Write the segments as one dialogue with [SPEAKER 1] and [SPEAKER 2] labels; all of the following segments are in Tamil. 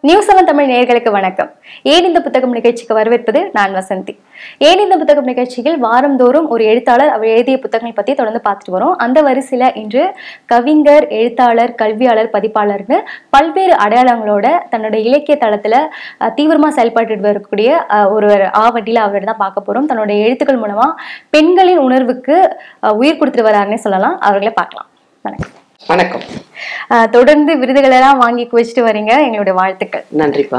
[SPEAKER 1] நியூஸ் செவன் தமிழ் நேயர்களுக்கு வணக்கம் ஏன் இந்த புத்தகம் நிகழ்ச்சிக்கு வரவேற்பது நான் வசந்தி ஏன் இந்த புத்தகம் நிகழ்ச்சியில் வாரந்தோறும் ஒரு எழுத்தாளர் அவர் எழுதிய புத்தகங்கள் பத்தி தொடர்ந்து பார்த்துட்டு வரோம் அந்த வரிசையில இன்று கவிஞர் எழுத்தாளர் கல்வியாளர் பதிப்பாளர்னு பல்வேறு அடையாளங்களோட தன்னுடைய இலக்கிய தளத்துல அஹ், தீவிரமா செயல்பட்டு வரக்கூடிய அஹ், ஒருவர் ஆவட்டியில அவர் தான் பார்க்க போறோம் தன்னுடைய எழுத்துக்கள் மூலமா பெண்களின் உணர்வுக்கு அஹ், உயிர் கொடுத்துட்டு வராருன்னே சொல்லலாம் அவர்களை பார்க்கலாம் வணக்கம்
[SPEAKER 2] வணக்கம்
[SPEAKER 1] அஹ், தொடர்ந்து விருதுகள் எல்லாம் வாங்கி குவிச்சிட்டு வரீங்க எங்களுடைய வாழ்த்துக்கள்
[SPEAKER 2] நன்றிப்பா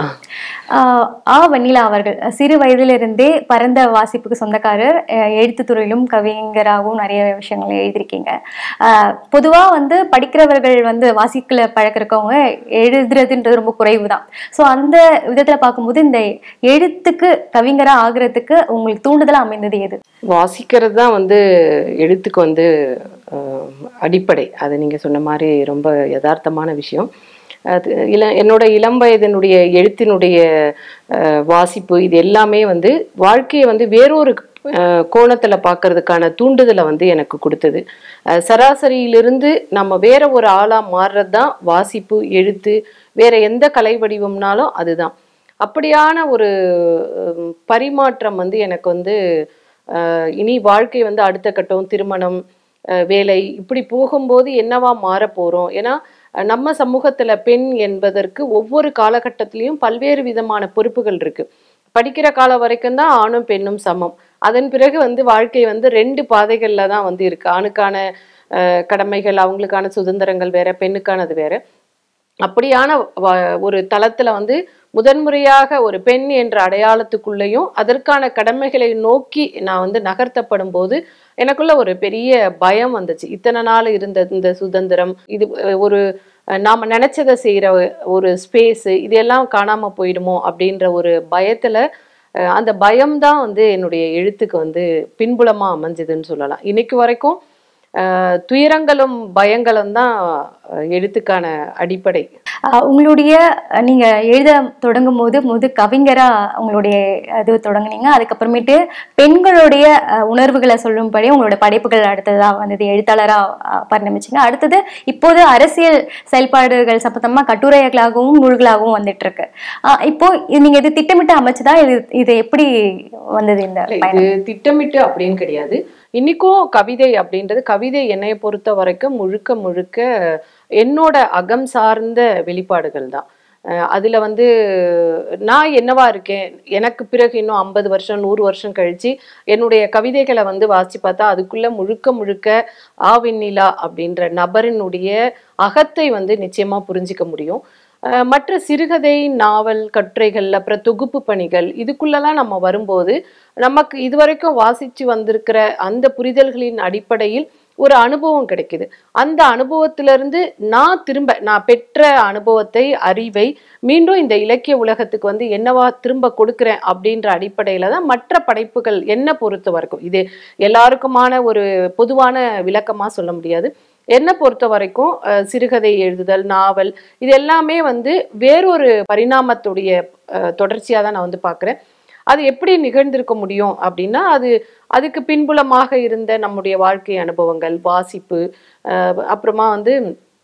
[SPEAKER 1] ஆஹ் ஆ வன்னிலா அவர்கள் சிறு வயதிலிருந்தே பரந்த வாசிப்புக்கு சொந்தக்காரர் அஹ் எழுத்துத்துறையிலும் கவிஞராகவும் நிறைய விஷயங்கள் எழுதியிருக்கீங்க ஆஹ் பொதுவா வந்து படிக்கிறவர்கள் வந்து வாசிக்கல பழக்கிறவங்க எழுதுறதுன்றது ரொம்ப குறைவு தான் ஸோ அந்த விதத்துல பார்க்கும்போது இந்த எழுத்துக்கு கவிஞரா ஆகுறதுக்கு உங்களுக்கு தூண்டுதலா அமைந்தது எது
[SPEAKER 2] வாசிக்கிறது தான் வந்து எழுத்துக்கு வந்து அஹ், அடிப்படை அது நீங்க சொன்ன மாதிரி ரொம்ப யதார்த்தமான விஷயம் அது இள என்னோட இளம் வயதினுடைய எழுத்தினுடைய அஹ், வாசிப்பு இது எல்லாமே வந்து வாழ்க்கையை வந்து வேறொரு அஹ், கோணத்துல பார்க்கறதுக்கான தூண்டுதலை வந்து எனக்கு கொடுத்தது அஹ், சராசரியிலிருந்து நம்ம வேற ஒரு ஆளா மாறுறது தான் வாசிப்பு எழுத்து வேற எந்த கலை வடிவம்னாலும் அதுதான் அப்படியான ஒரு அஹ், பரிமாற்றம் வந்து எனக்கு வந்து அஹ், இனி வாழ்க்கை வந்து அடுத்த கட்டம் திருமணம் அஹ், வேலை இப்படி போகும்போது என்னவா மாற போறோம் ஏன்னா அஹ், நம்ம சமூகத்துல பெண் என்பதற்கு ஒவ்வொரு காலகட்டத்திலையும் பல்வேறு விதமான பொறுப்புகள் இருக்கு படிக்கிற காலம் வரைக்கும் தான் ஆணும் பெண்ணும் சமம் அதன் பிறகு வந்து வாழ்க்கை வந்து ரெண்டு பாதைகள்ல தான் வந்து இருக்கு ஆணுக்கான அஹ், கடமைகள் அவங்களுக்கான சுதந்திரங்கள் வேற பெண்ணுக்கானது வேற அப்படியான வ- ஒரு தளத்துல வந்து முதன்முறையாக ஒரு பெண் என்ற அடையாளத்துக்குள்ளேயும் அதற்கான கடமைகளை நோக்கி நான் வந்து நகர்த்தப்படும் போது எனக்குள்ள ஒரு பெரிய பயம் வந்துச்சு இத்தனை நாள் இருந்த இந்த சுதந்திரம் இது அஹ், ஒரு அஹ், நாம நினைச்சதை செய்யற ஒரு ஸ்பேஸ் இதெல்லாம் காணாம போயிடுமோ அப்படின்ற ஒரு பயத்துல அஹ், அந்த பயம்தான் வந்து என்னுடைய எழுத்துக்கு வந்து பின்புலமா அமைஞ்சதுன்னு சொல்லலாம் இன்னைக்கு வரைக்கும் அஹ், துயரங்களும் பயங்களும் தான் அஹ், எழுத்துக்கான அடிப்படை
[SPEAKER 1] ஆஹ் உங்களுடைய அஹ் நீங்க எழுத தொடங்கும் போது முது கவிஞரா உங்களுடைய இது தொடங்குனீங்க அதுக்கப்புறமேட்டு பெண்களுடைய அஹ், உணர்வுகளை சொல்லும்படி உங்களோட படைப்புகள் அடுத்ததா வந்தது எழுத்தாளரா அஹ், பரிணமிச்சீங்க அடுத்தது இப்போது அரசியல் செயல்பாடுகள் சம்பந்தமா கட்டுரைகளாகவும் நூல்களாகவும் வந்துட்டு இருக்கு ஆஹ் இப்போ இது நீங்க இது திட்டமிட்டு அமைச்சதா இது இது எப்படி வந்தது இந்த
[SPEAKER 2] இல்ல,
[SPEAKER 1] பயணம்
[SPEAKER 2] இது திட்டமிட்டு அப்படின்னு கிடையாது இன்னைக்கும் கவிதை அப்படின்றது கவிதை என்னைய பொறுத்த வரைக்கும் முழுக்க முழுக்க என்னோட அகம் சார்ந்த வெளிப்பாடுகள் தான் அஹ் அதுல வந்து நான் என்னவா இருக்கேன் எனக்கு பிறகு இன்னும் ஐம்பது வருஷம் நூறு வருஷம் கழிச்சு என்னுடைய கவிதைகளை வந்து வாசிச்சு பார்த்தா அதுக்குள்ள முழுக்க முழுக்க ஆவின்னிலா அப்படின்ற நபரினுடைய அகத்தை வந்து நிச்சயமா புரிஞ்சிக்க முடியும் அஹ் மற்ற சிறுகதை நாவல் கட்டுரைகள் அப்புறம் தொகுப்பு பணிகள் இதுக்குள்ளெல்லாம் நம்ம வரும்போது நமக்கு இதுவரைக்கும் வாசிச்சு வந்திருக்கிற அந்த புரிதல்களின் அடிப்படையில் ஒரு அனுபவம் கிடைக்குது அந்த அனுபவத்திலிருந்து நான் திரும்ப நான் பெற்ற அனுபவத்தை அறிவை மீண்டும் இந்த இலக்கிய உலகத்துக்கு வந்து என்னவா திரும்ப கொடுக்குறேன் அப்படின்ற அடிப்படையில தான் மற்ற படைப்புகள் என்ன பொறுத்த வரைக்கும் இது எல்லாருக்குமான ஒரு பொதுவான விளக்கமா சொல்ல முடியாது என்னை பொறுத்த வரைக்கும் அஹ், சிறுகதை எழுதுதல் நாவல் இது எல்லாமே வந்து வேறொரு பரிணாமத்துடைய தொடர்ச்சியாக தான் நான் வந்து பார்க்குறேன் அது எப்படி நிகழ்ந்திருக்க முடியும் அப்படின்னா அது அதுக்கு பின்புலமாக இருந்த நம்முடைய வாழ்க்கை அனுபவங்கள் வாசிப்பு அஹ், அப்புறமா வந்து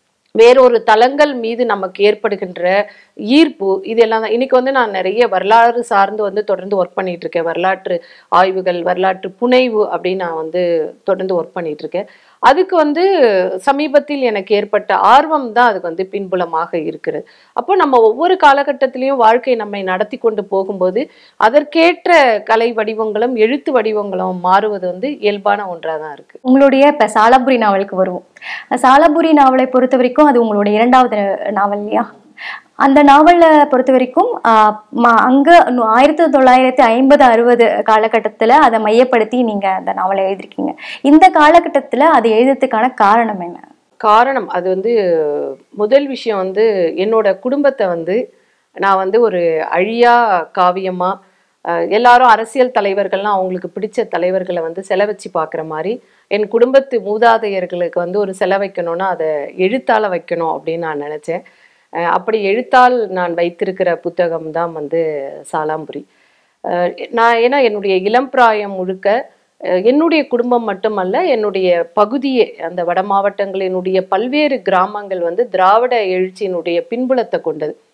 [SPEAKER 2] வேறொரு தளங்கள் மீது நமக்கு ஏற்படுகின்ற ஈர்ப்பு இதெல்லாம் தான் இன்னைக்கு வந்து நான் நிறைய வரலாறு சார்ந்து வந்து தொடர்ந்து ஒர்க் பண்ணிட்டு இருக்கேன் வரலாற்று ஆய்வுகள் வரலாற்று புனைவு அப்படின்னு நான் வந்து தொடர்ந்து ஒர்க் பண்ணிட்டு இருக்கேன் அதுக்கு வந்து சமீபத்தில் எனக்கு ஏற்பட்ட ஆர்வம் தான் அதுக்கு வந்து பின்புலமாக இருக்கிறது அப்போ நம்ம ஒவ்வொரு காலகட்டத்திலையும் வாழ்க்கை நம்மை நடத்தி கொண்டு போகும்போது அதற்கேற்ற கலை வடிவங்களும் எழுத்து வடிவங்களும் மாறுவது வந்து இயல்பான ஒன்றாக தான் இருக்கு
[SPEAKER 1] உங்களுடைய இப்ப சாலபுரி நாவலுக்கு வருவோம் சாலபுரி நாவலை பொறுத்த வரைக்கும் அது உங்களுடைய இரண்டாவது நாவல் இல்லையா அந்த நாவலை பொறுத்த வரைக்கும் ஆஹ் ம- அங்க நு- ஆயிரத்தி தொள்ளாயிரத்தி ஐம்பது அறுபது காலகட்டத்துல அதை மையப்படுத்தி நீங்க அந்த நாவலை எழுதிருக்கீங்க இந்த காலகட்டத்துல அது எழுதுறதுக்கான காரணம் என்ன
[SPEAKER 2] காரணம் அது வந்து முதல் விஷயம் வந்து என்னோட குடும்பத்தை வந்து நான் வந்து ஒரு அழியா காவியமா அஹ், எல்லாரும் அரசியல் தலைவர்கள்லாம் அவங்களுக்கு பிடிச்ச தலைவர்களை வந்து செலவச்சு பார்க்குற மாதிரி என் குடும்பத்து மூதாதையர்களுக்கு வந்து ஒரு செல வைக்கணும்னா அதை எழுத்தால வைக்கணும் அப்படின்னு நான் நினச்சேன் அப்படி எழுத்தால் நான் வைத்திருக்கிற புத்தகம் தான் வந்து சாலாம்புரி அஹ், நான் ஏன்னா என்னுடைய இளம் பிராயம் முழுக்க அஹ் என்னுடைய குடும்பம் மட்டுமல்ல என்னுடைய பகுதியே அந்த வட மாவட்டங்களினுடைய பல்வேறு கிராமங்கள் வந்து திராவிட எழுச்சியினுடைய பின்புலத்தை கொண்டது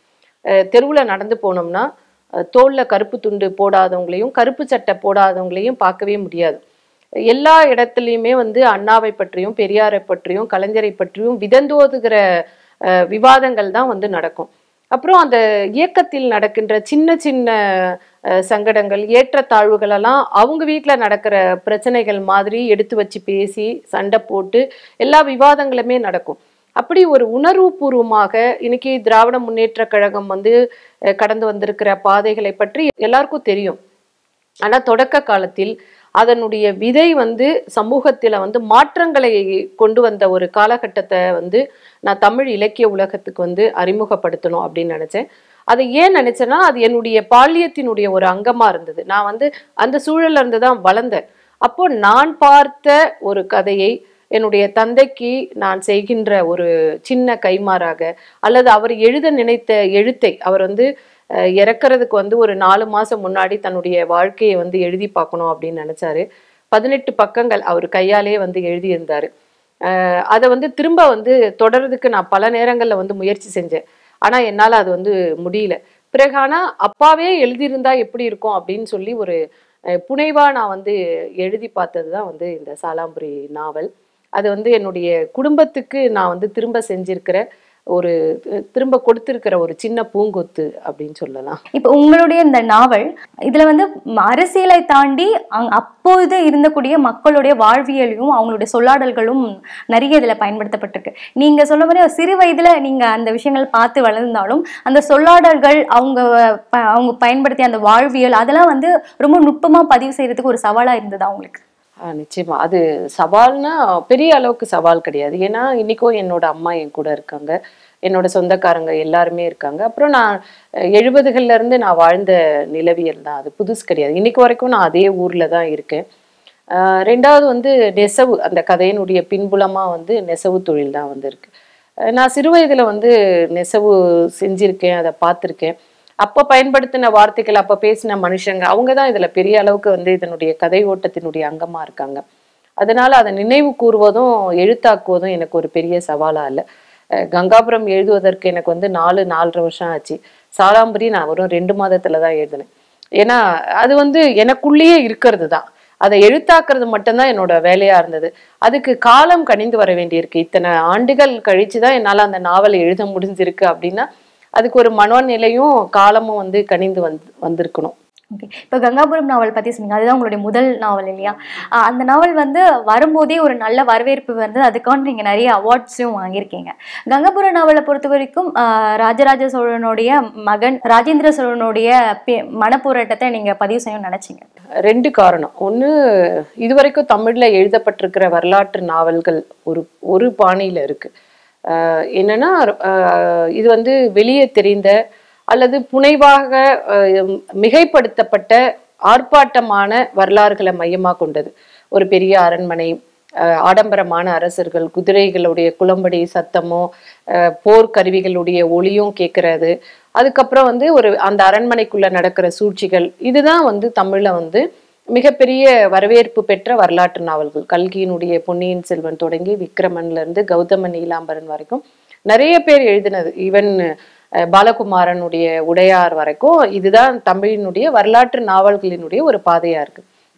[SPEAKER 2] அஹ் தெருவுல நடந்து போனோம்னா அஹ் தோல்ல கருப்பு துண்டு போடாதவங்களையும் கருப்பு சட்டை போடாதவங்களையும் பார்க்கவே முடியாது எல்லா இடத்துலையுமே வந்து அண்ணாவை பற்றியும் பெரியாரை பற்றியும் கலைஞரை பற்றியும் விதந்தோதுகிற அஹ், விவாதங்கள் தான் வந்து நடக்கும் அப்புறம் அந்த இயக்கத்தில் நடக்கின்ற சின்ன சின்ன அஹ், சங்கடங்கள் ஏற்றத்தாழ்வுகள் எல்லாம் அவங்க வீட்டில் நடக்கிற பிரச்சனைகள் மாதிரி எடுத்து வச்சு பேசி சண்டை போட்டு எல்லா விவாதங்களுமே நடக்கும் அப்படி ஒரு உணர்வுபூர்வமாக இன்னைக்கு திராவிட முன்னேற்ற கழகம் வந்து அஹ், கடந்து வந்திருக்கிற பாதைகளை பற்றி எல்லாருக்கும் தெரியும் ஆனா தொடக்க காலத்தில் அதனுடைய விதை வந்து சமூகத்துல வந்து மாற்றங்களை கொண்டு வந்த ஒரு காலகட்டத்தை வந்து நான் தமிழ் இலக்கிய உலகத்துக்கு வந்து அறிமுகப்படுத்தணும் அப்படின்னு நினைச்சேன் அதை ஏன் நினைச்சேன்னா அது என்னுடைய பால்யத்தினுடைய ஒரு அங்கமா இருந்தது நான் வந்து அந்த சூழல்ல இருந்து தான் வளர்ந்தேன் அப்போ நான் பார்த்த ஒரு கதையை என்னுடைய தந்தைக்கு நான் செய்கின்ற ஒரு சின்ன கைமாறாக அல்லது அவர் எழுத நினைத்த எழுத்தை அவர் வந்து அஹ், இறக்கறதுக்கு வந்து ஒரு நாலு மாசம் முன்னாடி தன்னுடைய வாழ்க்கையை வந்து எழுதி பார்க்கணும் அப்படின்னு நினைச்சாரு பதினெட்டு பக்கங்கள் அவர் கையாலே வந்து எழுதியிருந்தாரு அஹ், அதை வந்து திரும்ப வந்து தொடர்றதுக்கு நான் பல நேரங்கள்ல வந்து முயற்சி செஞ்சேன் ஆனா என்னால அது வந்து முடியல பிறகு ஆனா அப்பாவே எழுதியிருந்தா எப்படி இருக்கும் அப்படின்னு சொல்லி ஒரு அஹ், புனைவா நான் வந்து எழுதி பார்த்தது தான் வந்து இந்த சாலாம்புரி நாவல் அது வந்து என்னுடைய குடும்பத்துக்கு நான் வந்து திரும்ப செஞ்சிருக்கிற ஒரு அஹ், திரும்ப கொடுத்திருக்கிற ஒரு சின்ன பூங்கொத்து அப்படின்னு சொல்லலாம்
[SPEAKER 1] இப்போ உங்களுடைய இந்த நாவல் இதுல வந்து ம- அரசியலை தாண்டி அங் அப்போது இருந்தக்கூடிய மக்களுடைய வாழ்வியலையும் அவங்களுடைய சொல்லாடல்களும் நிறைய இதுல பயன்படுத்தப்பட்டிருக்கு நீங்க சொன்ன மாதிரி சிறு வயதுல நீங்க அந்த விஷயங்கள் பார்த்து வளர்ந்தாலும் அந்த சொல்லாடல்கள் அவங்க ப- அவங்க பயன்படுத்திய அந்த வாழ்வியல் அதெல்லாம் வந்து ரொம்ப நுட்பமா பதிவு செய்யறதுக்கு ஒரு சவாலா இருந்ததா உங்களுக்கு
[SPEAKER 2] ஆ, நிச்சயமா அது சவால்னா பெரிய அளவுக்கு சவால் கிடையாது ஏன்னா இன்னைக்கும் என்னோட அம்மா என் கூட இருக்காங்க என்னோட சொந்தக்காரங்க எல்லாருமே இருக்காங்க அப்புறம் நான் அஹ், எழுபதுகள்ல இருந்து நான் வாழ்ந்த நிலவியல் தான் அது புதுசு கிடையாது இன்னைக்கு வரைக்கும் நான் அதே ஊர்ல தான் இருக்கேன் ஆஹ், ரெண்டாவது வந்து நெசவு அந்த கதையினுடைய பின்புலமா வந்து நெசவு தொழில் தான் வந்து இருக்கு அஹ், நான் சிறு வயதுல வந்து நெசவு செஞ்சிருக்கேன் அதை பார்த்துருக்கேன் அப்ப பயன்படுத்தின வார்த்தைகள் அப்ப பேசின மனுஷங்க அவங்க தான் இதுல பெரிய அளவுக்கு வந்து இதனுடைய கதை ஓட்டத்தினுடைய அங்கமா இருக்காங்க அதனால அதை நினைவு கூறுவதும் எழுத்தாக்குவதும் எனக்கு ஒரு பெரிய சவாலா இல்லை அஹ் கங்காபுரம் எழுதுவதற்கு எனக்கு வந்து நாலு நாலரை வருஷம் ஆச்சு சாலாம்பரி நான் வெறும் ரெண்டு மாதத்துல தான் எழுதினேன் ஏன்னா அது வந்து எனக்குள்ளேயே இருக்கிறது தான் அதை எழுத்தாக்குறது மட்டும்தான் என்னோட வேலையா இருந்தது அதுக்கு காலம் கனிந்து வர வேண்டியிருக்கு இத்தனை ஆண்டுகள் கழிச்சு தான் என்னால அந்த நாவலை எழுத முடிஞ்சிருக்கு அப்படின்னா அதுக்கு ஒரு மனநிலையும் காலமும் வந்து கனிந்து வந்து வந்திருக்கணும்
[SPEAKER 1] ஓகே இப்போ கங்காபுரம் நாவல் பத்தி சொன்னீங்க அதுதான் உங்களுடைய முதல் நாவல் இல்லையா ஆஹ் அந்த நாவல் வந்து வரும்போதே ஒரு நல்ல வரவேற்பு வந்து அதுக்கான நீங்க நிறைய அவார்ட்ஸும் வாங்கியிருக்கீங்க கங்காபுரம் நாவலை பொறுத்த வரைக்கும் ஆஹ் ராஜராஜ சோழனுடைய மகன் ராஜேந்திர சோழனுடைய பே- மனப்போராட்டத்தை நீங்க பதிவு செய்யணும்னு நினைச்சீங்க
[SPEAKER 2] ரெண்டு காரணம் ஒன்று இதுவரைக்கும் தமிழ்ல எழுதப்பட்டிருக்கிற வரலாற்று நாவல்கள் ஒரு ஒரு பாணியில இருக்கு ஆஹ் என்னன்னா ஆஹ் இது வந்து வெளியே தெரிந்த அல்லது புனைவாக ஆஹ் மிகைப்படுத்தப்பட்ட ஆர்ப்பாட்டமான வரலாறுகளை மையமாக கொண்டது ஒரு பெரிய அரண்மனை ஆஹ் ஆடம்பரமான அரசர்கள் குதிரைகளுடைய குளம்படி சத்தமோ ஆஹ் போர் கருவிகளுடைய ஒளியும் கேட்கறது அதுக்கப்புறம் வந்து ஒரு அந்த அரண்மனைக்குள்ள நடக்கிற சூழ்ச்சிகள் இதுதான் வந்து தமிழ்ல வந்து மிகப்பெரிய வரவேற்பு பெற்ற வரலாற்று நாவல்கள் கல்கியினுடைய பொன்னியின் செல்வன் தொடங்கி விக்ரமன்ல இருந்து கௌதம நீலாம்பரன் வரைக்கும் நிறைய பேர் எழுதினது ஈவன் பாலகுமாரனுடைய உடையார் வரைக்கும் இதுதான் தமிழினுடைய வரலாற்று நாவல்களினுடைய ஒரு பாதையா இருக்கு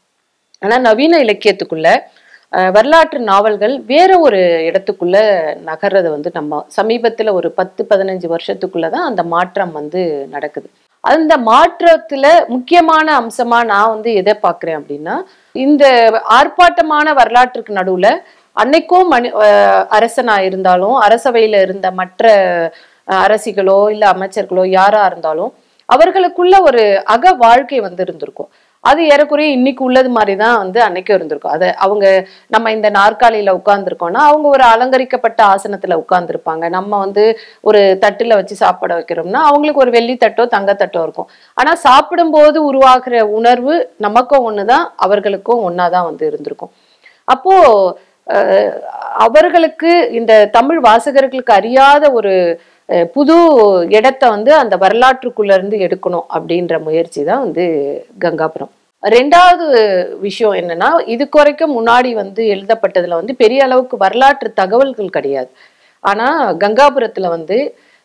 [SPEAKER 2] ஆனா நவீன இலக்கியத்துக்குள்ள அஹ், வரலாற்று நாவல்கள் வேற ஒரு இடத்துக்குள்ள நகர்றது வந்து நம்ம சமீபத்துல ஒரு பத்து பதினஞ்சு வருஷத்துக்குள்ள தான் அந்த மாற்றம் வந்து நடக்குது அந்த மாற்றத்துல முக்கியமான அம்சமா நான் வந்து எதை பார்க்கிறேன் அப்படின்னா இந்த ஆர்ப்பாட்டமான வரலாற்றுக்கு நடுவுல அன்னைக்கும் மனி அஹ், அரசனா இருந்தாலும் அரசவையில இருந்த மற்ற அஹ், அரசிகளோ இல்ல அமைச்சர்களோ யாரா இருந்தாலும் அவர்களுக்குள்ள ஒரு அக வாழ்க்கை வந்து இருந்திருக்கும் அது ஏறக்குறைய இன்னைக்கு உள்ளது மாதிரி தான் வந்து அன்னைக்கும் இருந்திருக்கும் அது அவங்க நம்ம இந்த நாற்காலியில உட்கார்ந்துருக்கோம்னா அவங்க ஒரு அலங்கரிக்கப்பட்ட ஆசனத்துல உட்கார்ந்துருப்பாங்க நம்ம வந்து ஒரு தட்டுல வச்சு சாப்பிட வைக்கிறோம்னா அவங்களுக்கு ஒரு வெள்ளி தட்டோ தங்கத்தட்டோ இருக்கும் ஆனா சாப்பிடும்போது உருவாகிற உணர்வு நமக்கும் ஒண்ணுதான் அவர்களுக்கும் ஒன்னாதான் வந்து இருந்திருக்கும் அப்போ அஹ், அவர்களுக்கு இந்த தமிழ் வாசகர்களுக்கு அறியாத ஒரு அஹ், புது இடத்த வந்து அந்த வரலாற்றுக்குள்ள இருந்து எடுக்கணும் அப்படின்ற முயற்சி தான் வந்து கங்காபுரம் ரெண்டாவது விஷயம் என்னன்னா இதுக்கு வரைக்கும் முன்னாடி வந்து எழுதப்பட்டதுல வந்து பெரிய அளவுக்கு வரலாற்று தகவல்கள் கிடையாது ஆனா கங்காபுரத்துல வந்து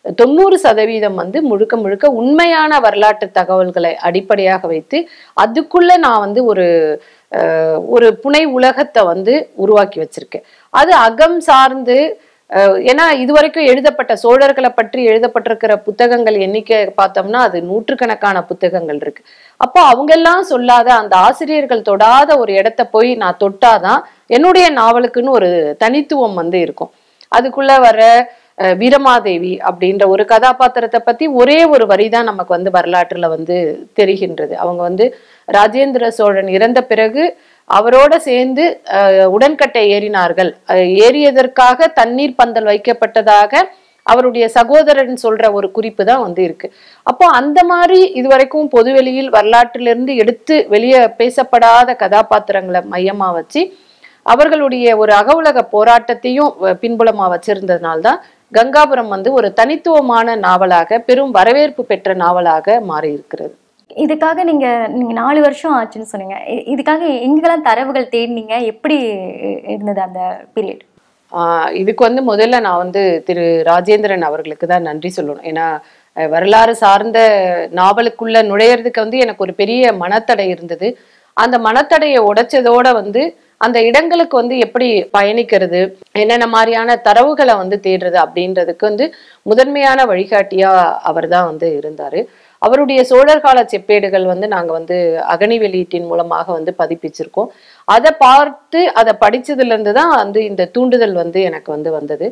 [SPEAKER 2] தொண்ணூறு சதவீதம் வந்து முழுக்க முழுக்க உண்மையான வரலாற்று தகவல்களை அடிப்படையாக வைத்து அதுக்குள்ள நான் வந்து ஒரு அஹ், ஒரு புனை உலகத்தை வந்து உருவாக்கி வச்சிருக்கேன் அது அகம் சார்ந்து அஹ், ஏன்னா இதுவரைக்கும் எழுதப்பட்ட சோழர்களை பற்றி எழுதப்பட்டிருக்கிற புத்தகங்கள் எண்ணிக்கை பார்த்தோம்னா அது நூற்றுக்கணக்கான புத்தகங்கள் இருக்கு அப்போ அவங்கெல்லாம் சொல்லாத அந்த ஆசிரியர்கள் தொடாத ஒரு இடத்த போய் நான் தொட்டாதான் என்னுடைய நாவலுக்குன்னு ஒரு தனித்துவம் வந்து இருக்கும் அதுக்குள்ள வர அஹ், வீரமாதேவி அப்படின்ற ஒரு கதாபாத்திரத்தை பத்தி ஒரே ஒரு வரி தான் நமக்கு வந்து வரலாற்றுல வந்து தெரிகின்றது அவங்க வந்து ராஜேந்திர சோழன் இறந்த பிறகு அவரோட சேர்ந்து அஹ், உடன்கட்டை ஏறினார்கள் அஹ், ஏறியதற்காக தண்ணீர் பந்தல் வைக்கப்பட்டதாக அவருடைய சகோதரன் சொல்ற ஒரு குறிப்பு தான் வந்து இருக்கு அப்போ அந்த மாதிரி இதுவரைக்கும் பொதுவெளியில் வரலாற்றிலிருந்து எடுத்து வெளியே பேசப்படாத கதாபாத்திரங்களை மையமா வச்சு அவர்களுடைய ஒரு அகவுலக போராட்டத்தையும் அஹ், பின்புலமா வச்சிருந்ததுனால்தான் கங்காபுரம் வந்து ஒரு தனித்துவமான நாவலாக பெரும் வரவேற்பு பெற்ற நாவலாக மாறி இருக்கிறது
[SPEAKER 1] இதுக்காக நீங்க நீங்க நாலு வருஷம் ஆச்சுன்னு சொன்னீங்க இ- இதுக்காக எங்கெல்லாம் தரவுகள் தேடினீங்க எப்படி இருந்தது அந்த பீரியட்
[SPEAKER 2] ஆஹ் இதுக்கு வந்து முதல்ல நான் வந்து திரு ராஜேந்திரன் அவர்களுக்கு தான் நன்றி சொல்லணும் ஏன்னா அஹ், வரலாறு சார்ந்த நாவலுக்குள்ள நுழையிறதுக்கு வந்து எனக்கு ஒரு பெரிய மனத்தடை இருந்தது அந்த மனத்தடையை உடைச்சதோட வந்து அந்த இடங்களுக்கு வந்து எப்படி பயணிக்கிறது என்னென்ன மாதிரியான தரவுகளை வந்து தேடுறது அப்படின்றதுக்கு வந்து முதன்மையான வழிகாட்டியா அவர் தான் வந்து இருந்தாரு அவருடைய சோழர் கால செப்பேடுகள் வந்து நாங்க வந்து அகனி வெளியீட்டின் மூலமாக வந்து பதிப்பிச்சிருக்கோம் அதை பார்த்து அதை படிச்சதுல இருந்து தான் வந்து இந்த தூண்டுதல் வந்து எனக்கு வந்து வந்தது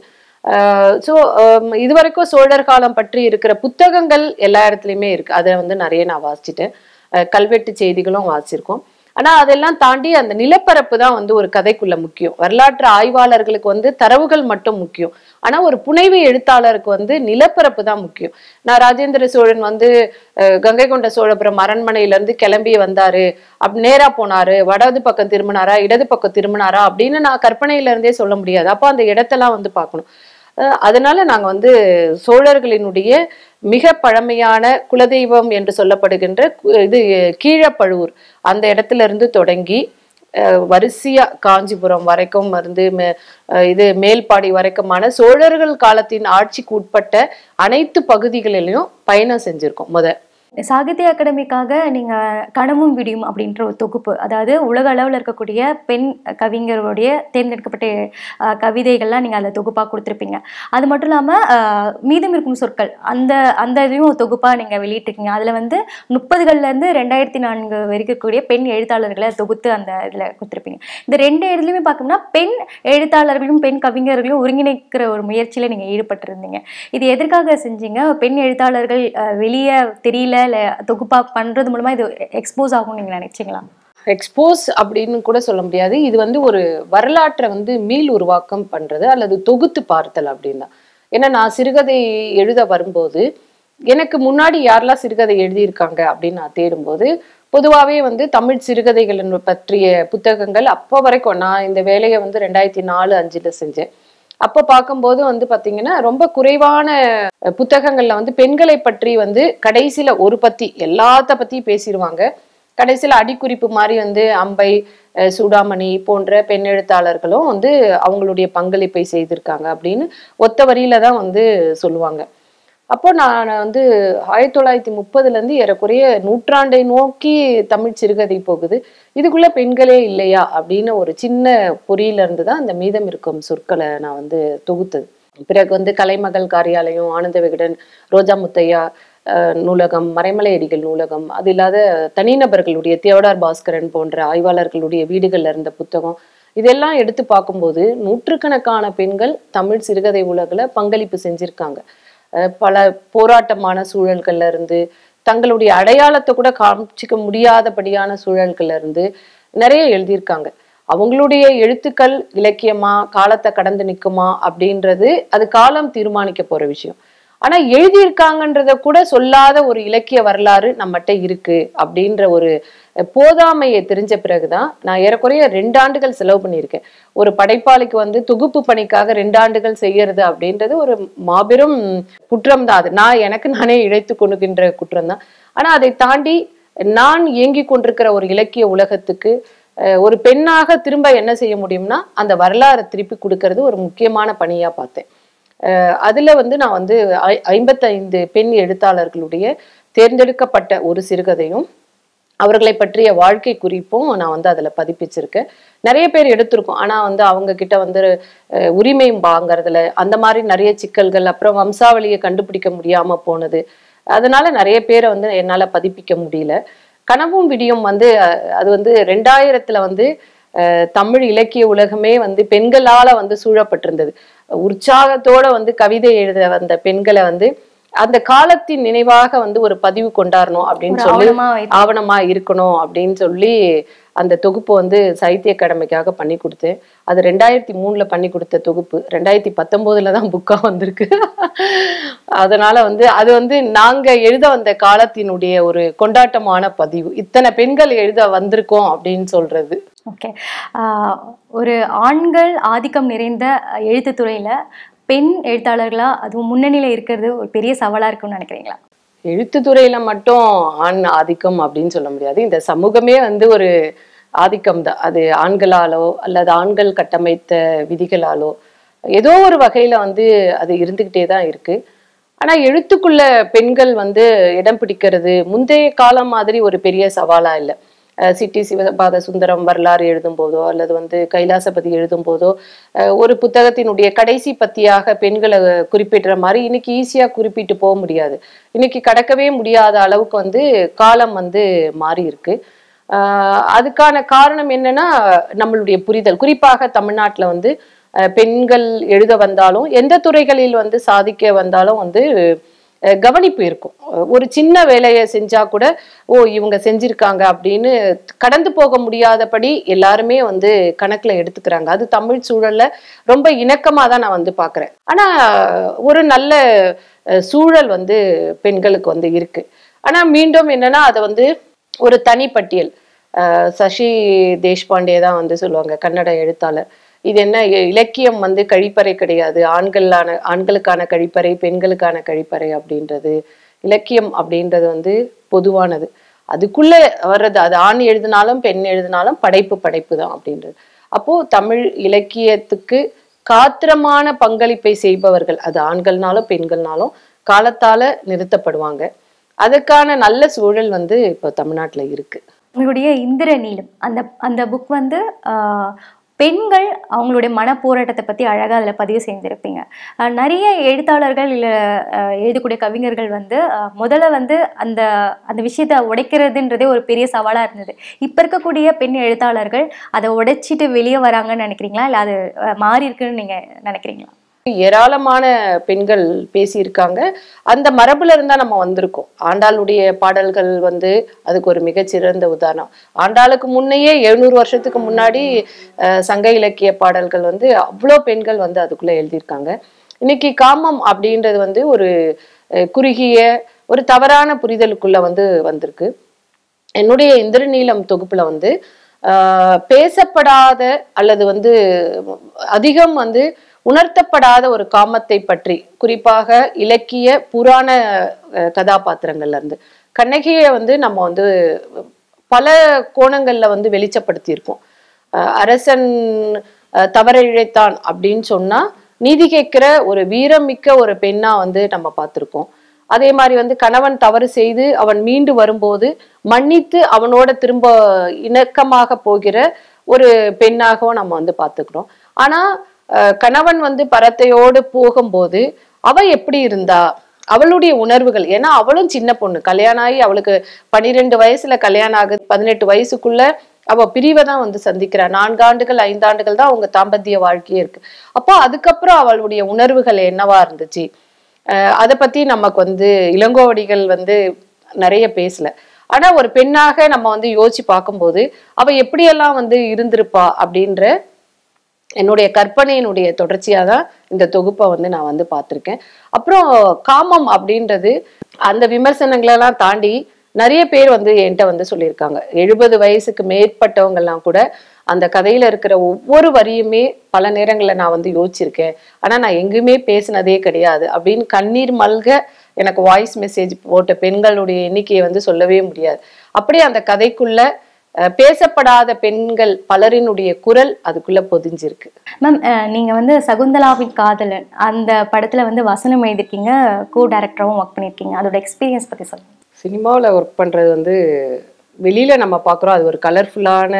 [SPEAKER 2] ஸோ இதுவரைக்கும் சோழர் காலம் பற்றி இருக்கிற புத்தகங்கள் எல்லா இடத்துலையுமே இருக்கு அதை வந்து நிறைய நான் வாசிச்சிட்டேன் அஹ் கல்வெட்டு செய்திகளும் வாசிச்சிருக்கோம் ஆனா அதெல்லாம் தாண்டி அந்த நிலப்பரப்பு தான் வந்து ஒரு கதைக்குள்ள முக்கியம் வரலாற்று ஆய்வாளர்களுக்கு வந்து தரவுகள் மட்டும் முக்கியம் ஆனா ஒரு புனைவு எழுத்தாளருக்கு வந்து நிலப்பரப்பு தான் முக்கியம் நான் ராஜேந்திர சோழன் வந்து அஹ், கங்கை கொண்ட சோழபுரம் அரண்மனையில இருந்து கிளம்பி வந்தாரு அப்படி நேரா போனாரு வடது பக்கம் திரும்பினாரா இடது பக்கம் திரும்பினாரா அப்படின்னு நான் கற்பனையில இருந்தே சொல்ல முடியாது அப்போ அந்த இடத்தெல்லாம் வந்து பார்க்கணும் அஹ் அதனால நாங்க வந்து சோழர்களினுடைய மிக பழமையான குலதெய்வம் என்று சொல்லப்படுகின்ற கு- இது கீழப்பழுவூர் அந்த இடத்துல இருந்து தொடங்கி அஹ், வரிசையா காஞ்சிபுரம் வரைக்கும் வந்து மே- அஹ், இது மேல்பாடி வரைக்குமான சோழர்கள் காலத்தின் ஆட்சிக்கு உட்பட்ட அனைத்து பகுதிகளிலையும் பயணம் செஞ்சிருக்கோம் முத
[SPEAKER 1] சாகித்ய அகாடமிக்காக நீங்க கனவும் விடியும் அப்படின்ற ஒரு தொகுப்பு அதாவது உலக அளவில் இருக்கக்கூடிய பெண் கவிஞர்களுடைய தேர்ந்தெடுக்கப்பட்ட அஹ், கவிதைகள்லாம் நீங்க அதில் தொகுப்பா கொடுத்துருப்பீங்க அது மட்டும் இல்லாம அஹ், மீதம் இருக்கும் சொற்கள் அந்த அந்த இதையும் தொகுப்பா நீங்க வெளியிட்டிருக்கீங்க அதுல வந்து முப்பதுகள்ல இருந்து ரெண்டாயிரத்தி நான்கு வரைக்கும் இருக்கக்கூடிய பெண் எழுத்தாளர்களை தொகுத்து அந்த இதுல கொடுத்துருப்பீங்க இந்த ரெண்டு இடத்துலையுமே பார்த்தோம்னா பெண் எழுத்தாளர்களும் பெண் கவிஞர்களையும் ஒருங்கிணைக்கிற ஒரு முயற்சியில நீங்க ஈடுபட்டிருந்தீங்க இது எதற்காக செஞ்சீங்க பெண் எழுத்தாளர்கள் அஹ், வெளியே தெரியல இல்ல தொகுப்பா பண்றது மூலமா இது எக்ஸ்போஸ் ஆகும்னு நீங்க நினைச்சீங்களா
[SPEAKER 2] எக்ஸ்போஸ் அப்படின்னு கூட சொல்ல முடியாது இது வந்து ஒரு வரலாற்றை வந்து மீள் உருவாக்கம் பண்றது அல்லது தொகுத்து பார்த்தல் அப்படின்னு தான் ஏன்னா நான் சிறுகதை எழுத வரும்போது எனக்கு முன்னாடி யாரெல்லாம் சிறுகதை எழுதியிருக்காங்க அப்படின்னு நான் தேடும்போது பொதுவாகவே வந்து தமிழ் சிறுகதைகள் பற்றிய புத்தகங்கள் அப்போ வரைக்கும் நான் இந்த வேலையை வந்து ரெண்டாயிரத்தி நாலு அஞ்சுல செஞ்சேன் அப்போ பார்க்கும்போது வந்து பாத்தீங்கன்னா ரொம்ப குறைவான அஹ், புத்தகங்கள்ல வந்து பெண்களை பற்றி வந்து கடைசியில ஒரு பத்தி எல்லாத்த பத்தியும் பேசிடுவாங்க கடைசியில அடிக்குறிப்பு மாதிரி வந்து அம்பை அஹ், சூடாமணி போன்ற பெண் எழுத்தாளர்களும் வந்து அவங்களுடைய பங்களிப்பை செய்திருக்காங்க அப்படின்னு ஒத்த வரியில தான் வந்து சொல்லுவாங்க அப்போ நான் வந்து ஆயிரத்தி தொள்ளாயிரத்தி முப்பதுல இருந்து ஏறக்குறைய நூற்றாண்டை நோக்கி தமிழ் சிறுகதை போகுது இதுக்குள்ள பெண்களே இல்லையா அப்படின்னு ஒரு சின்ன பொறியில இருந்து தான் அந்த மீதம் இருக்கும் சொற்களை நான் வந்து தொகுத்தது பிறகு வந்து கலைமகள் காரியாலயம் ஆனந்த விகடன் ரோஜா முத்தையா அஹ், நூலகம் மறைமலையடிகள் நூலகம் அது இல்லாத தனிநபர்களுடைய தியோடார் பாஸ்கரன் போன்ற ஆய்வாளர்களுடைய வீடுகள்ல இருந்த புத்தகம் இதெல்லாம் எடுத்து பார்க்கும்போது நூற்றுக்கணக்கான பெண்கள் தமிழ் சிறுகதை உலகில் பங்களிப்பு செஞ்சிருக்காங்க அஹ் பல போராட்டமான சூழல்கள்ல இருந்து தங்களுடைய அடையாளத்தை கூட காமிச்சிக்க முடியாதபடியான சூழல்கள்ல இருந்து நிறைய எழுதியிருக்காங்க அவங்களுடைய எழுத்துக்கள் இலக்கியமா காலத்தை கடந்து நிக்குமா அப்படின்றது அது காலம் தீர்மானிக்க போற விஷயம் ஆனா எழுதியிருக்காங்கன்றத கூட சொல்லாத ஒரு இலக்கிய வரலாறு நம்மகிட்ட இருக்கு அப்படின்ற ஒரு அஹ், போதாமையை தெரிஞ்ச பிறகுதான் நான் ஏறக்குறைய ரெண்டு ஆண்டுகள் செலவு பண்ணியிருக்கேன் ஒரு படைப்பாளிக்கு வந்து தொகுப்பு பணிக்காக ரெண்டு ஆண்டுகள் செய்யறது அப்படின்றது ஒரு மாபெரும் குற்றம் தான் அது நான் எனக்கு நானே இழைத்து கொண்டுகின்ற குற்றம் தான் ஆனா அதை தாண்டி நான் இயங்கிக் கொண்டிருக்கிற ஒரு இலக்கிய உலகத்துக்கு அஹ், ஒரு பெண்ணாக திரும்ப என்ன செய்ய முடியும்னா அந்த வரலாறை திருப்பி கொடுக்கறது ஒரு முக்கியமான பணியா பார்த்தேன் அஹ் அதுல வந்து நான் வந்து ஐ- ஐம்பத்தைந்து பெண் எழுத்தாளர்களுடைய தேர்ந்தெடுக்கப்பட்ட ஒரு சிறுகதையும் அவர்களை பற்றிய வாழ்க்கை குறிப்பும் நான் வந்து அதில் பதிப்பிச்சிருக்கேன் நிறைய பேர் எடுத்திருக்கோம் ஆனால் வந்து அவங்க கிட்ட வந்து அஹ், உரிமை வாங்குறதுல அந்த மாதிரி நிறைய சிக்கல்கள் அப்புறம் வம்சாவளியை கண்டுபிடிக்க முடியாம போனது அதனால நிறைய பேரை வந்து என்னால் பதிப்பிக்க முடியல கனவும் விடியும் வந்து அஹ், அது வந்து ரெண்டாயிரத்துல வந்து அஹ், தமிழ் இலக்கிய உலகமே வந்து பெண்களால வந்து சூழப்பட்டிருந்தது உற்சாகத்தோட வந்து கவிதை எழுத வந்த பெண்களை வந்து அந்த காலத்தின் நினைவாக வந்து ஒரு பதிவு கொண்டாடணும் அப்படின்னு
[SPEAKER 1] ஒரு
[SPEAKER 2] சொல்லி
[SPEAKER 1] ஆவணமா வைத்து-
[SPEAKER 2] ஆவணமா இருக்கணும் அப்படின்னு சொல்லி அந்த தொகுப்பு வந்து சாகித்ய அகாடமிக்காக பண்ணி கொடுத்தேன் அது ரெண்டாயிரத்தி மூணுல பண்ணி கொடுத்த தொகுப்பு ரெண்டாயிரத்தி பத்தொன்பதுல தான் புக்கா வந்திருக்கு அதனால வந்து அது வந்து நாங்க எழுத வந்த காலத்தினுடைய ஒரு கொண்டாட்டமான பதிவு இத்தனை பெண்கள் எழுத வந்திருக்கோம் அப்படின்னு சொல்றது
[SPEAKER 1] ஓகே ஒரு ஆண்கள் ஆதிக்கம் நிறைந்த எழுத்துத்துறையில பெண் எழுத்தாளர்களா அதுவும் முன்னணியில இருக்கிறது ஒரு பெரிய சவாலா இருக்கும்னு நினைக்கிறீங்களா
[SPEAKER 2] எழுத்துத்துறையில மட்டும் ஆண் ஆதிக்கம் அப்படின்னு சொல்ல முடியாது இந்த சமூகமே வந்து ஒரு ஆதிக்கம் தான் அது ஆண்களாலோ அல்லது ஆண்கள் கட்டமைத்த விதிகளாலோ ஏதோ ஒரு வகையில வந்து அது இருந்துகிட்டே தான் இருக்கு ஆனா எழுத்துக்குள்ள பெண்கள் வந்து இடம் பிடிக்கிறது முந்தைய காலம் மாதிரி ஒரு பெரிய சவாலா இல்லை அஹ் சிட்டி சிவபாத சுந்தரம் வரலாறு எழுதும் போதோ அல்லது வந்து கைலாசபதி எழுதும் போதோ அஹ் ஒரு புத்தகத்தினுடைய கடைசி பத்தியாக பெண்களை குறிப்பிடுற மாதிரி இன்னைக்கு ஈஸியா குறிப்பிட்டு போக முடியாது இன்னைக்கு கடக்கவே முடியாத அளவுக்கு வந்து காலம் வந்து மாறி இருக்கு ஆஹ் அதுக்கான காரணம் என்னன்னா நம்மளுடைய புரிதல் குறிப்பாக தமிழ்நாட்டுல வந்து அஹ் பெண்கள் எழுத வந்தாலும் எந்த துறைகளில் வந்து சாதிக்க வந்தாலும் வந்து அஹ் கவனிப்பு இருக்கும் ஒரு சின்ன வேலையை செஞ்சா கூட ஓ இவங்க செஞ்சிருக்காங்க அப்படின்னு கடந்து போக முடியாதபடி எல்லாருமே வந்து கணக்குல எடுத்துக்கிறாங்க அது தமிழ் சூழல்ல ரொம்ப இணக்கமா தான் நான் வந்து பாக்குறேன் ஆனா ஒரு நல்ல அஹ், சூழல் வந்து பெண்களுக்கு வந்து இருக்கு ஆனா மீண்டும் என்னன்னா அதை வந்து ஒரு தனிப்பட்டியல் அஹ், சசி தேஷ்பாண்டே தான் வந்து சொல்லுவாங்க கன்னட எழுத்தாளர் இது என்ன இ- இலக்கியம் வந்து கழிப்பறை கிடையாது ஆண்களான ஆண்களுக்கான கழிப்பறை பெண்களுக்கான கழிப்பறை அப்படின்றது இலக்கியம் அப்படின்றது வந்து பொதுவானது அதுக்குள்ள வர்றது அது ஆண் எழுதினாலும் பெண் எழுதினாலும் படைப்பு படைப்பு தான் அப்படின்றது அப்போ தமிழ் இலக்கியத்துக்கு காத்திரமான பங்களிப்பை செய்பவர்கள் அது ஆண்கள்னாலும் பெண்கள்னாலும் காலத்தால நிறுத்தப்படுவாங்க அதுக்கான நல்ல சூழல் வந்து இப்போ தமிழ்நாட்டுல இருக்கு
[SPEAKER 1] உங்களுடைய இந்திர நீலம் அந்த அந்த புக் வந்து ஆஹ், பெண்கள் அவங்களுடைய மன போராட்டத்தை பற்றி அழகாக அதில் பதிவு செய்திருப்பீங்க ஆஹ், நிறைய எழுத்தாளர்கள் இல்லை எழுதக்கூடிய கவிஞர்கள் வந்து ஆஹ், முதல்ல வந்து அந்த அந்த விஷயத்தை உடைக்கிறதுன்றதே ஒரு பெரிய சவாலாக இருந்தது இப்போ இருக்கக்கூடிய பெண் எழுத்தாளர்கள் அதை உடைச்சிட்டு வெளியே வராங்கன்னு நினைக்கிறீங்களா இல்லை அது ஆஹ், மாறி இருக்குன்னு நீங்கள் நினைக்கிறீங்களா
[SPEAKER 2] ஏராளமான பெண்கள் பேசியிருக்காங்க அந்த மரபுல இருந்தா நம்ம வந்திருக்கோம் ஆண்டாளுடைய பாடல்கள் வந்து அதுக்கு ஒரு மிகச்சிறந்த உதாரணம் ஆண்டாளுக்கு முன்னையே எழுநூறு வருஷத்துக்கு முன்னாடி அஹ், சங்க இலக்கிய பாடல்கள் வந்து அவ்வளோ பெண்கள் வந்து அதுக்குள்ள எழுதியிருக்காங்க இன்னைக்கு காமம் அப்படின்றது வந்து ஒரு அஹ், குறுகிய ஒரு தவறான புரிதலுக்குள்ள வந்து வந்திருக்கு என்னுடைய இந்திரநீலம் தொகுப்புல வந்து ஆஹ், பேசப்படாத அல்லது வந்து அதிகம் வந்து உணர்த்தப்படாத ஒரு காமத்தை பற்றி குறிப்பாக இலக்கிய புராண அஹ், கதாபாத்திரங்கள்ல இருந்து கண்ணகியை வந்து நம்ம வந்து பல கோணங்கள்ல வந்து வெளிச்சப்படுத்தியிருக்கோம் அஹ், அரசன் அஹ், தவறிழைத்தான் அப்படின்னு சொன்னா நீதி கேட்கிற ஒரு வீரமிக்க ஒரு பெண்ணா வந்து நம்ம பார்த்திருக்கோம் அதே மாதிரி வந்து கணவன் தவறு செய்து அவன் மீண்டு வரும்போது மன்னித்து அவனோட திரும்ப இணக்கமாக போகிற ஒரு பெண்ணாகவும் நம்ம வந்து பார்த்துக்கிறோம் ஆனா அஹ், கணவன் வந்து பரத்தையோடு போகும்போது அவ எப்படி இருந்தா அவளுடைய உணர்வுகள் ஏன்னா அவளும் சின்ன பொண்ணு கல்யாணம் ஆகி அவளுக்கு பன்னிரெண்டு வயசுல கல்யாணம் ஆகுது பதினெட்டு வயசுக்குள்ள அவ பிரிவை தான் வந்து சந்திக்கிறா நான்கு ஆண்டுகள் ஐந்து ஆண்டுகள் தான் அவங்க தாம்பத்திய வாழ்க்கையே இருக்கு அப்போ அதுக்கப்புறம் அவளுடைய உணர்வுகள் என்னவா இருந்துச்சு அஹ் அதை பத்தி நமக்கு வந்து இளங்கோவடிகள் வந்து நிறைய பேசல ஆனா ஒரு பெண்ணாக நம்ம வந்து யோசிச்சு பார்க்கும்போது அவ எப்படியெல்லாம் வந்து இருந்திருப்பா அப்படின்ற என்னுடைய கற்பனையினுடைய தொடர்ச்சியாக தான் இந்த தொகுப்பை வந்து நான் வந்து பார்த்துருக்கேன் அப்புறம் காமம் அப்படின்றது அந்த விமர்சனங்களெல்லாம் தாண்டி நிறைய பேர் வந்து என்கிட்ட வந்து சொல்லியிருக்காங்க எழுபது வயசுக்கு மேற்பட்டவங்கெல்லாம் கூட அந்த கதையில இருக்கிற ஒவ்வொரு வரியுமே பல நேரங்களில் நான் வந்து யோசிச்சிருக்கேன் ஆனா நான் எங்கேயுமே பேசினதே கிடையாது அப்படின்னு கண்ணீர் மல்க எனக்கு வாய்ஸ் மெசேஜ் போட்ட பெண்களுடைய எண்ணிக்கையை வந்து சொல்லவே முடியாது அப்படியே அந்த கதைக்குள்ள அஹ் பேசப்படாத பெண்கள் பலரினுடைய குரல் அதுக்குள்ள பொதிஞ்சிருக்கு
[SPEAKER 1] மேம் நீங்க வந்து சகுந்தலாவின் காதலன் அந்த படத்துல வந்து வசனம் எழுதிருக்கீங்க கோ டைரக்டராகவும் ஒர்க் பண்ணியிருக்கீங்க அதோட எக்ஸ்பீரியன்ஸ் பத்தி சொல்லுங்க
[SPEAKER 2] சினிமாவில் ஒர்க் பண்ணுறது வந்து வெளியில் நம்ம பார்க்குறோம் அது ஒரு கலர்ஃபுல்லான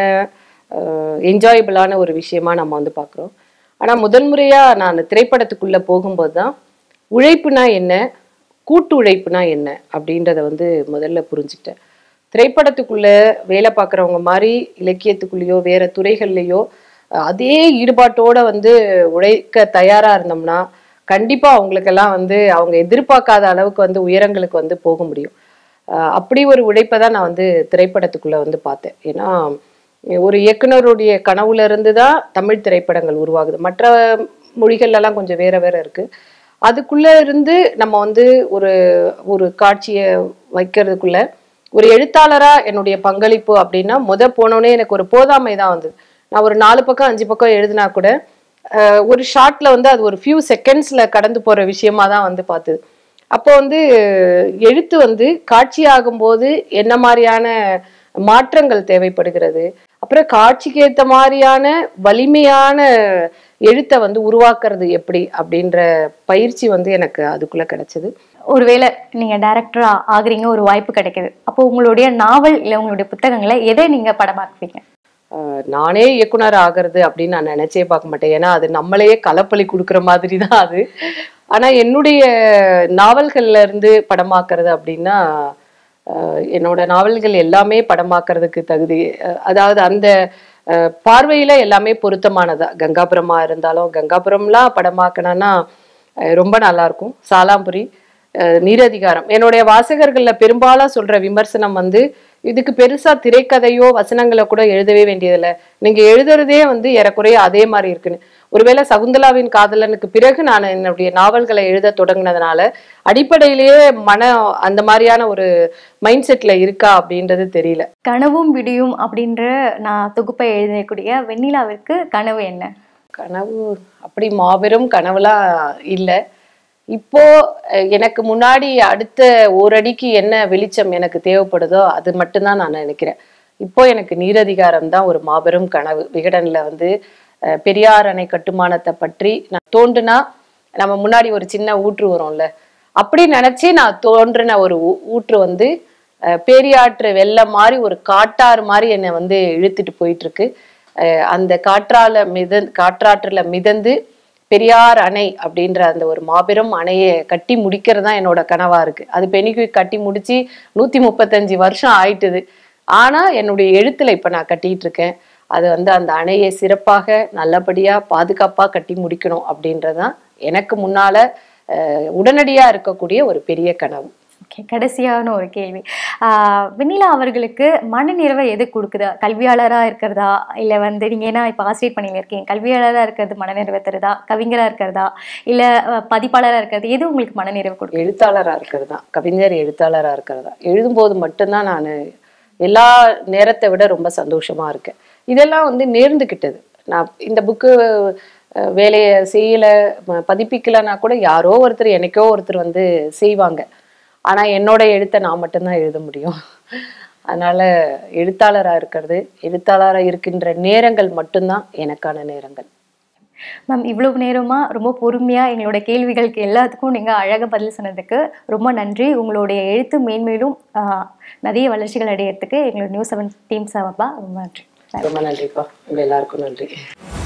[SPEAKER 2] என்ஜாயபிளான ஒரு விஷயமா நம்ம வந்து பார்க்குறோம் ஆனால் முதல் முறையாக நான் திரைப்படத்துக்குள்ளே போகும்போது தான் உழைப்புனா என்ன கூட்டு உழைப்புனா என்ன அப்படின்றத வந்து முதல்ல புரிஞ்சுக்கிட்டேன் திரைப்படத்துக்குள்ளே வேலை பார்க்குறவங்க மாதிரி இலக்கியத்துக்குள்ளேயோ வேற துறைகள்லையோ அஹ், அதே ஈடுபாட்டோட வந்து உழைக்க தயாராக இருந்தோம்னா கண்டிப்பாக அவங்களுக்கெல்லாம் வந்து அவங்க எதிர்பார்க்காத அளவுக்கு வந்து உயரங்களுக்கு வந்து போக முடியும் அஹ் அப்படி ஒரு உழைப்பை தான் நான் வந்து திரைப்படத்துக்குள்ள வந்து பார்த்தேன் ஏன்னா ஒரு இயக்குனருடைய கனவுல இருந்து தான் தமிழ் திரைப்படங்கள் உருவாகுது மற்ற மொழிகள்ல எல்லாம் கொஞ்சம் வேற வேற இருக்கு அதுக்குள்ள இருந்து நம்ம வந்து ஒரு ஒரு காட்சியை வைக்கிறதுக்குள்ள ஒரு எழுத்தாளரா என்னுடைய பங்களிப்பு அப்படின்னா முத போனோடனே எனக்கு ஒரு போதாமை தான் வந்தது நான் ஒரு நாலு பக்கம் அஞ்சு பக்கம் எழுதினா கூட அஹ் ஒரு ஷார்ட்ல வந்து அது ஒரு ஃபியூ செகண்ட்ஸ்ல கடந்து போற விஷயமா தான் வந்து பார்த்தது அப்போ வந்து எழுத்து வந்து காட்சியாகும் போது என்ன மாதிரியான மாற்றங்கள் தேவைப்படுகிறது அப்புறம் காட்சிக்கு ஏத்த மாதிரியான வலிமையான எழுத்தை வந்து உருவாக்குறது எப்படி அப்படின்ற பயிற்சி வந்து எனக்கு அதுக்குள்ள கிடைச்சது
[SPEAKER 1] ஒருவேளை நீங்க டைரக்டரா ஆகுறீங்க ஒரு வாய்ப்பு கிடைக்குது அப்போ உங்களுடைய நாவல் இல்ல உங்களுடைய புத்தகங்களை எதை நீங்க படமாக்குவீங்க
[SPEAKER 2] ஆஹ் நானே இயக்குனர் ஆகிறது அப்படின்னு நான் நினைச்சே பார்க்க மாட்டேன் ஏன்னா அது நம்மளையே கலப்பலி கொடுக்குற மாதிரி தான் அது ஆனா என்னுடைய நாவல்கள்ல இருந்து படமாக்குறது அப்படின்னா ஆஹ் என்னோட நாவல்கள் எல்லாமே படமாக்குறதுக்கு தகுதி அஹ் அதாவது அந்த ஆஹ் பார்வையில எல்லாமே பொருத்தமானதா கங்காபுரமா இருந்தாலும் கங்காபுரம்லாம் படமாக்கணும்னா அஹ் ரொம்ப நல்லா இருக்கும் சாலாம்புரி அஹ் நீரதிகாரம் என்னுடைய வாசகர்கள்ல பெரும்பாலும் சொல்ற விமர்சனம் வந்து இதுக்கு பெருசா திரைக்கதையோ வசனங்களோ கூட எழுதவே வேண்டியதில்லை நீங்க எழுதுறதே வந்து ஏறக்குறைய அதே மாதிரி இருக்குன்னு ஒருவேளை சகுந்தலாவின் காதலனுக்கு பிறகு நான் என்னுடைய நாவல்களை எழுத தொடங்கினதுனால அடிப்படையிலேயே மன அந்த மாதிரியான ஒரு மைண்ட் செட்ல இருக்கா அப்படின்றது தெரியல
[SPEAKER 1] கனவும் விடியும் அப்படின்ற நான் தொகுப்பை எழுதக்கூடிய வெண்ணிலாவிற்கு கனவு என்ன
[SPEAKER 2] கனவு அப்படி மாபெரும் கனவுலாம் இல்லை இப்போ அஹ், எனக்கு முன்னாடி அடுத்த ஓரடிக்கு என்ன வெளிச்சம் எனக்கு தேவைப்படுதோ அது மட்டும்தான் நான் நினைக்கிறேன் இப்போ எனக்கு நீரதிகாரம் தான் ஒரு மாபெரும் கனவு விகடன்ல வந்து அஹ், பெரியார் அணை கட்டுமானத்தை பற்றி நான் தோண்டுனா நம்ம முன்னாடி ஒரு சின்ன ஊற்று வரும்ல அப்படி நினைச்சு நான் தோன்றின ஒரு ஊ- ஊற்று வந்து அஹ், பேரியாற்று வெள்ளம் மாதிரி ஒரு காட்டாறு மாதிரி என்னை வந்து இழுத்துட்டு போயிட்டு இருக்கு அஹ், அந்த காற்றால மிதந் காற்றாற்றுல மிதந்து பெரியார் அணை அப்படின்ற அந்த ஒரு மாபெரும் அணையை கட்டி முடிக்கிறது தான் என்னோட கனவா இருக்கு அது பெனிக்கு கட்டி முடிச்சு நூத்தி முப்பத்தஞ்சு வருஷம் ஆயிட்டுது ஆனா என்னுடைய எழுத்துல இப்ப நான் கட்டிட்டு இருக்கேன் அது வந்து அந்த அணையை சிறப்பாக நல்லபடியா பாதுகாப்பா கட்டி முடிக்கணும் அப்படின்றதுதான் எனக்கு முன்னால அஹ், உடனடியா இருக்கக்கூடிய ஒரு பெரிய கனவு
[SPEAKER 1] ஓகே கடைசியான ஒரு கேள்வி ஆஹ் வெண்ணிலா அவர்களுக்கு மனநிறைவை எது கொடுக்குதா கல்வியாளரா இருக்கிறதா இல்ல வந்து நீங்க ஏன்னா இப்ப ஆசிரியர் பணியில இருக்கீங்க கல்வியாளரா இருக்கிறது மனநிறைவை தருதா கவிஞரா இருக்கிறதா இல்ல அஹ், பதிப்பாளரா இருக்கிறது எது உங்களுக்கு மனநிறைவு கொடுக்குது
[SPEAKER 2] எழுத்தாளரா இருக்கிறது தான் கவிஞர் எழுத்தாளரா இருக்கிறது தான் எழுதும்போது மட்டும்தான் நான் எல்லா நேரத்தை விட ரொம்ப சந்தோஷமா இருக்கேன் இதெல்லாம் வந்து நேர்ந்துக்கிட்டது நான் இந்த புக்கு வேலையை செய்யல ம- பதிப்பிக்கலைன்னா கூட யாரோ ஒருத்தர் என்னைக்கோ ஒருத்தர் வந்து செய்வாங்க ஆனா என்னோட எழுத்தை நான் மட்டும்தான் எழுத முடியும் அதனால எழுத்தாளரா இருக்கிறது எழுத்தாளரா இருக்கின்ற நேரங்கள் மட்டும்தான் எனக்கான நேரங்கள்
[SPEAKER 1] மேம் இவ்வளவு நேரமா ரொம்ப பொறுமையா எங்களோட கேள்விகளுக்கு எல்லாத்துக்கும் நீங்க அழகா பதில் சொன்னதுக்கு ரொம்ப நன்றி உங்களுடைய எழுத்து மேன்மேலும் ஆஹ், நிறைய வளர்ச்சிகள் அடையறதுக்கு எங்களோட நியூஸ் செவன் டீம் சார்பா ரொம்ப நன்றி
[SPEAKER 2] ரொம்ப நன்றிப்பா உங்க எல்லாருக்கும் நன்றி